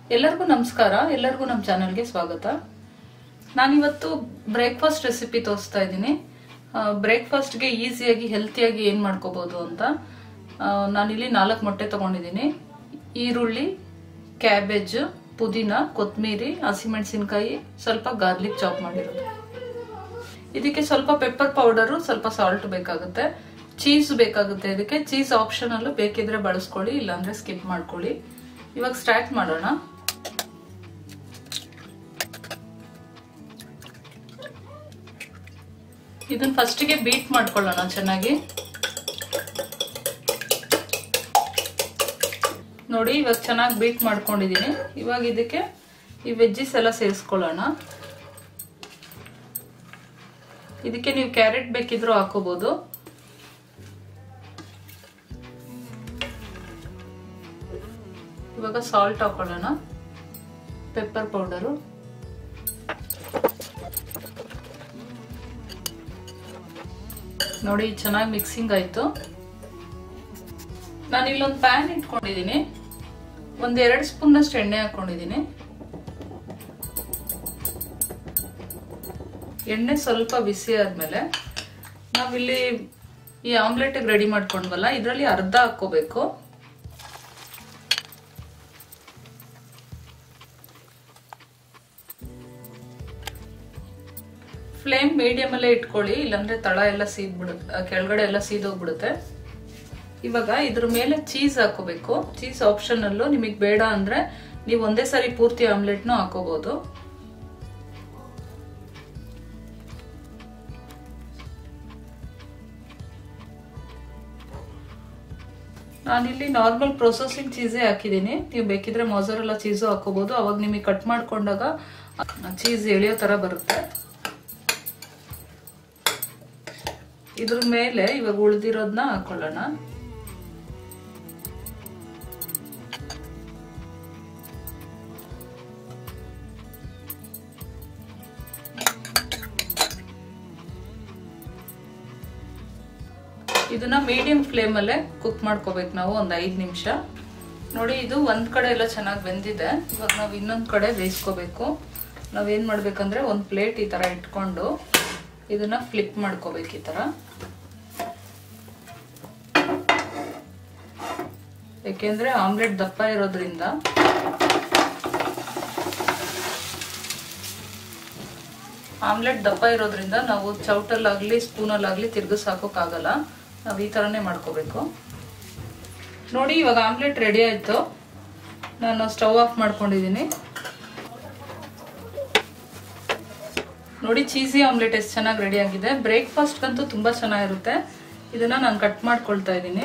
ಎಲ್ಲರಿಗೂ ನಮಸ್ಕಾರ ಎಲ್ಲರಿಗೂ ನಮ್ಮ ಚಾನಲ್ಗೆ ಸ್ವಾಗತ ನಾನಿವತ್ತು ಬ್ರೇಕ್ಫಾಸ್ಟ್ ರೆಸಿಪಿ ತೋರಿಸ್ತಾ ಇದ್ದೀನಿ ಬ್ರೇಕ್ಫಾಸ್ಟ್ಗೆ ಈಸಿಯಾಗಿ ಹೆಲ್ತಿಯಾಗಿ ಏನು ಮಾಡ್ಕೋಬೋದು ಅಂತ ಆ, ನಾನಿಲ್ಲಿ ನಾಲ್ಕು ಮೊಟ್ಟೆ ತಗೊಂಡಿದ್ದೀನಿ ಈರುಳ್ಳಿ ಕ್ಯಾಬೇಜ್ ಪುದೀನ ಕೊತ್ತಂಬರಿ ಹಸಿಮೆಣಸಿನ್ಕಾಯಿ ಸ್ವಲ್ಪ ಗಾರ್ಲಿಕ್ ಚಾಪ್ ಮಾಡಿರೋದು ಇದಕ್ಕೆ ಸ್ವಲ್ಪ ಪೆಪ್ಪರ್ ಪೌಡರು ಸ್ವಲ್ಪ ಸಾಲ್ಟ್ ಬೇಕಾಗುತ್ತೆ ಚೀಸ್ ಬೇಕಾಗುತ್ತೆ ಇದಕ್ಕೆ ಚೀಸ್ ಆಪ್ಷನಲ್ಲೂ ಬೇಕಿದ್ರೆ ಬಳಸ್ಕೊಳ್ಳಿ ಇಲ್ಲಾಂದ್ರೆ ಸ್ಕಿಪ್ ಮಾಡ್ಕೊಳ್ಳಿ ಇವಾಗ ಸ್ಟಾರ್ಟ್ ಮಾಡೋಣ ಇದನ್ನ ಫಸ್ಟಿಗೆ ಬೀಟ್ ಮಾಡ್ಕೊಳ್ಳೋಣ ಚೆನ್ನಾಗಿ ನೋಡಿ ಇವಾಗ ಚೆನ್ನಾಗಿ ಬೀಟ್ ಮಾಡ್ಕೊಂಡಿದೀನಿ ಇವಾಗ ಇದಕ್ಕೆ ಈ ವೆಜ್ಜಿಸ್ ಎಲ್ಲ ಸೇರಿಸ್ಕೊಳ್ಳೋಣ ಇದಕ್ಕೆ ನೀವು ಕ್ಯಾರೆಟ್ ಬೇಕಿದ್ರೂ ಹಾಕೋಬಹುದು ಇವಾಗ ಸಾಲ್ಟ್ ಹಾಕೊಳ್ಳೋಣ ಪೆಪ್ಪರ್ ಪೌಡರು ನೋಡಿ ಚೆನ್ನಾಗಿ ಮಿಕ್ಸಿಂಗ್ ಆಯ್ತು ನಾನು ಇಲ್ಲೊಂದು ಪ್ಯಾನ್ ಇಟ್ಕೊಂಡಿದ್ದೀನಿ ಒಂದ್ ಎರಡು ಸ್ಪೂನ್ ಅಷ್ಟು ಎಣ್ಣೆ ಹಾಕೊಂಡಿದ್ದೀನಿ ಎಣ್ಣೆ ಸ್ವಲ್ಪ ಬಿಸಿ ಆದ್ಮೇಲೆ ನಾವಿಲ್ಲಿ ಈ ಆಮ್ಲೆಟ್ ರೆಡಿ ಮಾಡ್ಕೊಂಡ್ವಲ್ಲ ಇದರಲ್ಲಿ ಅರ್ಧ ಹಾಕೋಬೇಕು ಫ್ಲೇಮ್ ಮೀಡಿಯಂ ಅಲ್ಲೇ ಇಟ್ಕೊಳ್ಳಿ ಇಲ್ಲಾಂದ್ರೆ ತಳ ಎಲ್ಲ ಸೀದ್ಬಿಡುತ್ತೆ ಕೆಳಗಡೆ ಎಲ್ಲ ಸೀದೋಗ್ಬಿಡುತ್ತೆ ಇವಾಗ ಇದ್ರ ಮೇಲೆ ಚೀಸ್ ಹಾಕೋಬೇಕು ಚೀಸ್ ಆಪ್ಷನ್ ಅಲ್ಲೂ ನಿಮಗೆ ಬೇಡ ಅಂದ್ರೆ ನೀವು ಒಂದೇ ಸಾರಿ ಪೂರ್ತಿ ಆಮ್ಲೆಟ್ನು ಹಾಕೋಬಹುದು ನಾನಿಲ್ಲಿ ನಾರ್ಮಲ್ ಪ್ರೊಸೆಸಿಂಗ್ ಚೀಸೇ ಹಾಕಿದ್ದೀನಿ ನೀವು ಬೇಕಿದ್ರೆ ಮೊಸರೆಲ್ಲ ಚೀಸು ಹಾಕೋಬಹುದು ಅವಾಗ ನಿಮಗೆ ಕಟ್ ಮಾಡ್ಕೊಂಡಾಗ ಚೀಸ್ ಎಳೆಯೋ ತರ ಬರುತ್ತೆ ಇದ್ರ ಮೇಲೆ ಇವಾಗ ಉಳ್ದಿರೋದನ್ನ ಹಾಕೊಳ್ಳೋಣ ಇದನ್ನ ಮೀಡಿಯಂ ಫ್ಲೇಮ್ ಅಲ್ಲೇ ಕುಕ್ ಮಾಡ್ಕೋಬೇಕು ನಾವು ಒಂದ್ ಐದ್ ನಿಮಿಷ ನೋಡಿ ಇದು ಒಂದ್ ಕಡೆ ಎಲ್ಲ ಚೆನ್ನಾಗಿ ಬೆಂದಿದೆ ಇವಾಗ ನಾವು ಇನ್ನೊಂದ್ ಕಡೆ ಬೇಯಿಸ್ಕೋಬೇಕು ನಾವೇನ್ ಮಾಡ್ಬೇಕಂದ್ರೆ ಒಂದ್ ಪ್ಲೇಟ್ ಈ ತರ ಇಟ್ಕೊಂಡು ಇದನ್ನ ಫ್ಲಿಪ್ ಮಾಡ್ಕೋಬೇಕು ಈ ತರ ಯಾಕೆಂದ್ರೆ ಆಮ್ಲೆಟ್ ದಪ್ಪ ಇರೋದ್ರಿಂದ ಆಮ್ಲೆಟ್ ದಪ್ಪ ಇರೋದ್ರಿಂದ ನಾವು ಚೌಟಲ್ಲಾಗ್ಲಿ ಸ್ಪೂನಲ್ಲಾಗ್ಲಿ ತಿರ್ಗಿಸ್ ಹಾಕೋಕ್ಕಾಗಲ್ಲ ನಾವು ಈ ಥರನೇ ಮಾಡ್ಕೋಬೇಕು ನೋಡಿ ಇವಾಗ ಆಮ್ಲೆಟ್ ರೆಡಿ ಆಯಿತು ನಾನು ಸ್ಟವ್ ಆಫ್ ಮಾಡ್ಕೊಂಡಿದ್ದೀನಿ ನೋಡಿ ಚೀಸಿ ಆಮ್ಲೆಟ್ ಎಷ್ಟು ಚೆನ್ನಾಗಿ ರೆಡಿ ಆಗಿದೆ ಬ್ರೇಕ್ಫಾಸ್ಟ್ಗಂತೂ ತುಂಬ ಚೆನ್ನಾಗಿರುತ್ತೆ ಇದನ್ನ ನಾನು ಕಟ್ ಮಾಡ್ಕೊಳ್ತಾ ಇದ್ದೀನಿ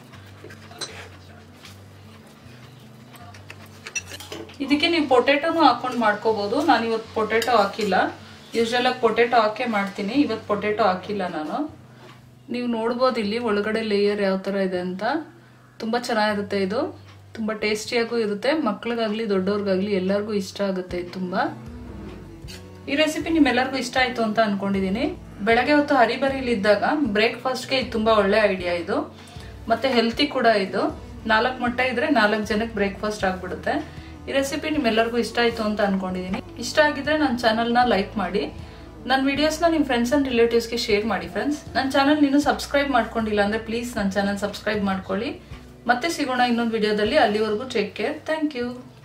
ಇದಕ್ಕೆ ನೀವು ಪೊಟೆಟೊನು ಹಾಕೊಂಡು ಮಾಡ್ಕೋಬಹುದು ನಾನು ಇವತ್ತು ಪೊಟೆಟೊ ಹಾಕಿಲ್ಲ ಯೂಶಲ್ ಆಗಿ ಪೊಟೆಟೊ ಹಾಕೇ ಮಾಡ್ತೀನಿ ಇವತ್ತು ಪೊಟೆಟೊ ಹಾಕಿಲ್ಲ ನಾನು ನೀವು ನೋಡ್ಬೋದು ಇಲ್ಲಿ ಒಳಗಡೆ ಲೇಯರ್ ಯಾವ ಥರ ಇದೆ ಅಂತ ತುಂಬ ಚೆನ್ನಾಗಿರುತ್ತೆ ಇದು ತುಂಬ ಟೇಸ್ಟಿಯಾಗೂ ಇರುತ್ತೆ ಮಕ್ಳಿಗಾಗ್ಲಿ ದೊಡ್ಡವ್ರಿಗಾಗ್ಲಿ ಎಲ್ಲರಿಗೂ ಇಷ್ಟ ಆಗುತ್ತೆ ಇದು ತುಂಬ ಈ ರೆಸಿಪಿ ನಿಮ್ಮೆಲ್ಲರಿಗೂ ಇಷ್ಟ ಆಯ್ತು ಅಂತ ಅನ್ಕೊಂಡಿದೀನಿ ಬೆಳಗ್ಗೆ ಹೊತ್ತು ಹರಿಬರಿಲಿ ಇದ್ದಾಗ ಬ್ರೇಕ್ಫಾಸ್ಟ್ಗೆ ಇದು ತುಂಬಾ ಒಳ್ಳೆ ಐಡಿಯಾ ಇದು ಮತ್ತೆ ಹೆಲ್ತಿ ಕೂಡ ಇದು ನಾಲ್ಕು ಮೊಟ್ಟೆ ಇದ್ರೆ ನಾಲ್ಕು ಜನಕ್ಕೆ ಬ್ರೇಕ್ಫಾಸ್ಟ್ ಆಗ್ಬಿಡುತ್ತೆ ಈ ರೆಸಿಪಿ ನಿಮ್ಮೆಲ್ಲರಿಗೂ ಇಷ್ಟ ಆಯ್ತು ಅಂತ ಅನ್ಕೊಂಡಿದೀನಿ ಇಷ್ಟ ಆಗಿದ್ರೆ ನನ್ನ ಚಾನಲ್ನ ಲೈಕ್ ಮಾಡಿ ನನ್ನ ವಿಡಿಯೋಸ್ನ ನಿಮ್ಮ ಫ್ರೆಂಡ್ಸ್ ಅಂಡ್ ರಿಲೇಟಿವ್ಸ್ಗೆ ಶೇರ್ ಮಾಡಿ ಫ್ರೆಂಡ್ಸ್ ನನ್ನ ಚಾನಲ್ ನೀನು ಸಬ್ಸ್ಕ್ರೈಬ್ ಮಾಡ್ಕೊಂಡಿಲ್ಲ ಅಂದ್ರೆ ಪ್ಲೀಸ್ ನನ್ನ ಚಾನಲ್ ಸಬ್ಸ್ಕ್ರೈಬ್ ಮಾಡ್ಕೊಳ್ಳಿ ಮತ್ತೆ ಸಿಗೋಣ ಇನ್ನೊಂದು ವಿಡಿಯೋದಲ್ಲಿ ಅಲ್ಲಿವರೆಗೂ ಟೇಕ್ ಕೇರ್ ಥ್ಯಾಂಕ್ ಯು